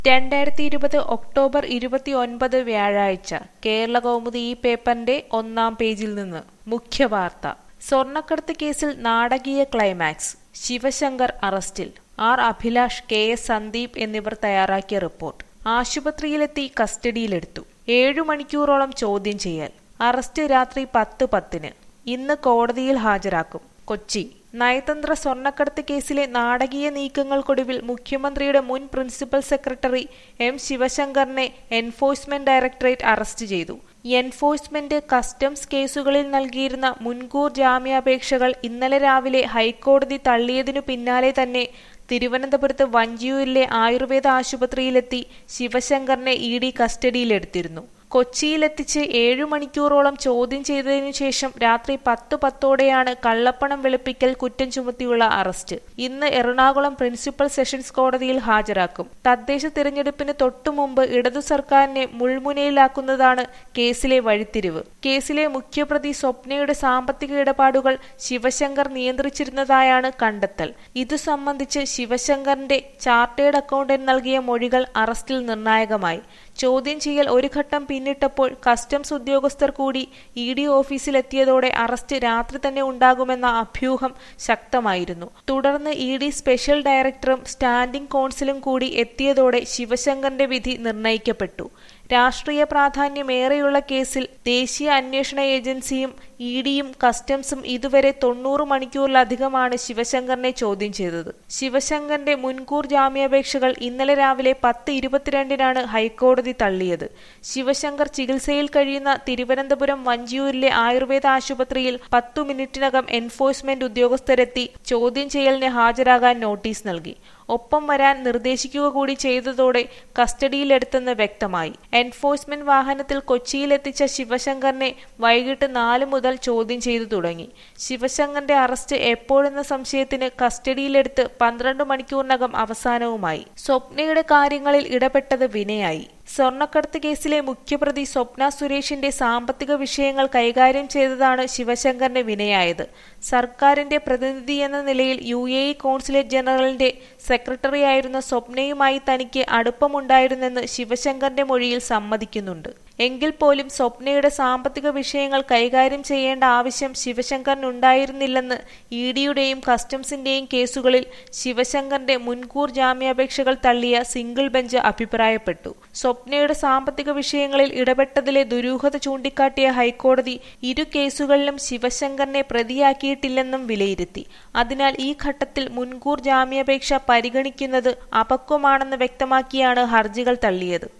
രണ്ടായിരത്തി ഇരുപത് ഒക്ടോബർ ഇരുപത്തിയൊൻപത് വ്യാഴാഴ്ച കേരളകൗമുദി ഈ പേപ്പറിന്റെ ഒന്നാം പേജിൽ നിന്ന് മുഖ്യവാർത്ത സ്വർണ്ണക്കടത്ത് കേസിൽ നാടകീയ ക്ലൈമാക്സ് ശിവശങ്കർ അറസ്റ്റിൽ R Abhilash K S Sandeep എന്നിവർ തയ്യാറാക്കിയ റിപ്പോർട്ട് ആശുപത്രിയിലെത്തി കസ്റ്റഡിയിലെടുത്തു ഏഴു മണിക്കൂറോളം ചോദ്യം ചെയ്യൽ അറസ്റ്റ് രാത്രി പത്ത് പത്തിന് ഇന്ന് കോടതിയിൽ ഹാജരാക്കും കൊച്ചി നയതന്ത്ര സ്വർണ്ണക്കടത്ത് കേസിലെ നാടകീയ നീക്കങ്ങൾക്കൊടുവിൽ മുഖ്യമന്ത്രിയുടെ മുൻ പ്രിൻസിപ്പൽ സെക്രട്ടറി എം ശിവശങ്കറിനെ എൻഫോഴ്സ്മെന്റ് ഡയറക്ടറേറ്റ് അറസ്റ്റ് ചെയ്തു എൻഫോഴ്സ്മെന്റ് കസ്റ്റംസ് കേസുകളിൽ നൽകിയിരുന്ന മുൻകൂർ ജാമ്യാപേക്ഷകൾ ഇന്നലെ രാവിലെ ഹൈക്കോടതി തള്ളിയതിനു പിന്നാലെ തന്നെ തിരുവനന്തപുരത്ത് വഞ്ചിയൂരിലെ ആയുർവേദ ആശുപത്രിയിലെത്തി ശിവശങ്കറിനെ ഇ ഡി കസ്റ്റഡിയിലെടുത്തിരുന്നു കൊച്ചിയിലെത്തിച്ച് ഏഴു മണിക്കൂറോളം ചോദ്യം ചെയ്തതിനു ശേഷം രാത്രി പത്ത് പത്തോടെയാണ് കള്ളപ്പണം വെളുപ്പിക്കൽ കുറ്റം ചുമത്തിയുള്ള അറസ്റ്റ് ഇന്ന് എറണാകുളം പ്രിൻസിപ്പൽ സെഷൻസ് കോടതിയിൽ ഹാജരാക്കും തദ്ദേശ തിരഞ്ഞെടുപ്പിന് തൊട്ടുമുമ്പ് ഇടതു സർക്കാരിനെ മുൾമുനയിലാക്കുന്നതാണ് കേസിലെ വഴിത്തിരിവ് കേസിലെ മുഖ്യപ്രതി സ്വപ്നയുടെ സാമ്പത്തിക ഇടപാടുകൾ ശിവശങ്കർ നിയന്ത്രിച്ചിരുന്നതായാണ് കണ്ടെത്തൽ ഇതു സംബന്ധിച്ച് ശിവശങ്കറിന്റെ ചാർട്ടേഡ് അക്കൗണ്ടന്റ് നൽകിയ മൊഴികൾ അറസ്റ്റിൽ നിർണായകമായി ചോദ്യം ചെയ്യൽ ഒരു ഘട്ടം പിന്നിട്ടപ്പോൾ കസ്റ്റംസ് ഉദ്യോഗസ്ഥർ കൂടി ഇ ഡി ഓഫീസിലെത്തിയതോടെ അറസ്റ്റ് രാത്രി തന്നെ ഉണ്ടാകുമെന്ന അഭ്യൂഹം ശക്തമായിരുന്നു തുടർന്ന് ഇ ഡി സ്പെഷ്യൽ ഡയറക്ടറും സ്റ്റാൻഡിംഗ് കൗൺസിലും കൂടി എത്തിയതോടെ ശിവശങ്കറിന്റെ വിധി നിർണയിക്കപ്പെട്ടു രാഷ്ട്രീയ പ്രാധാന്യമേറെയുള്ള കേസിൽ ദേശീയ അന്വേഷണ ഏജൻസിയും ഇ ഡിയും കസ്റ്റംസും ഇതുവരെ തൊണ്ണൂറ് മണിക്കൂറിലധികമാണ് ശിവശങ്കറിനെ ചോദ്യം ചെയ്തത് ശിവശങ്കറിന്റെ മുൻകൂർ ജാമ്യാപേക്ഷകൾ ഇന്നലെ രാവിലെ പത്ത് ഇരുപത്തിരണ്ടിനാണ് ഹൈക്കോടതി തള്ളിയത് ശിവശങ്കർ ചികിത്സയിൽ കഴിയുന്ന തിരുവനന്തപുരം വഞ്ചിയൂരിലെ ആയുർവേദ ആശുപത്രിയിൽ പത്തു മിനിറ്റിനകം എൻഫോഴ്സ്മെന്റ് ഉദ്യോഗസ്ഥരെത്തി ചോദ്യം ചെയ്യലിന് ഹാജരാകാൻ നോട്ടീസ് നൽകി ഒപ്പം വരാൻ നിർദ്ദേശിക്കുക കൂടി ചെയ്തതോടെ കസ്റ്റഡിയിലെടുത്തെന്ന് വ്യക്തമായി എൻഫോഴ്സ്മെന്റ് വാഹനത്തിൽ കൊച്ചിയിലെത്തിച്ച ശിവശങ്കറിനെ വൈകിട്ട് നാല് മുതൽ ചോദ്യം ചെയ്തു തുടങ്ങി ശിവശങ്കറിന്റെ അറസ്റ്റ് എപ്പോഴെന്ന സംശയത്തിന് കസ്റ്റഡിയിലെടുത്ത് പന്ത്രണ്ട് മണിക്കൂറിനകം അവസാനവുമായി സ്വപ്നയുടെ കാര്യങ്ങളിൽ ഇടപെട്ടത് വിനയായി സ്വർണ്ണക്കടത്ത് കേസിലെ മുഖ്യപ്രതി സ്വപ്ന സുരേഷിന്റെ സാമ്പത്തിക വിഷയങ്ങൾ കൈകാര്യം ചെയ്തതാണ് ശിവശങ്കറിന് വിനയായത് സർക്കാരിന്റെ പ്രതിനിധി എന്ന നിലയിൽ യു എ ഇ കോൺസുലേറ്റ് ജനറലിന്റെ സെക്രട്ടറിയായിരുന്ന സ്വപ്നയുമായി തനിക്ക് അടുപ്പമുണ്ടായിരുന്നെന്ന് ശിവശങ്കറിന്റെ മൊഴിയിൽ സമ്മതിക്കുന്നുണ്ട് എങ്കിൽ പോലും സ്വപ്നയുടെ സാമ്പത്തിക വിഷയങ്ങൾ കൈകാര്യം ചെയ്യേണ്ട ആവശ്യം ശിവശങ്കറിനുണ്ടായിരുന്നില്ലെന്ന് ഇ ഡിയുടെയും കസ്റ്റംസിന്റെയും കേസുകളിൽ ശിവശങ്കറിന്റെ മുൻകൂർ ജാമ്യാപേക്ഷകൾ തള്ളിയ സിംഗിൾ ബെഞ്ച് അഭിപ്രായപ്പെട്ടു സ്വപ്നയുടെ സാമ്പത്തിക വിഷയങ്ങളിൽ ഇടപെട്ടതിലെ ദുരൂഹത ചൂണ്ടിക്കാട്ടിയ ഹൈക്കോടതി ഇരു കേസുകളിലും ശിവശങ്കറിനെ പ്രതിയാക്കിയിട്ടില്ലെന്നും വിലയിരുത്തി അതിനാൽ ഈ ഘട്ടത്തിൽ മുൻകൂർ ജാമ്യാപേക്ഷ പരിഗണിക്കുന്നത് അപക്വമാണെന്ന് വ്യക്തമാക്കിയാണ് ഹർജികൾ തള്ളിയത്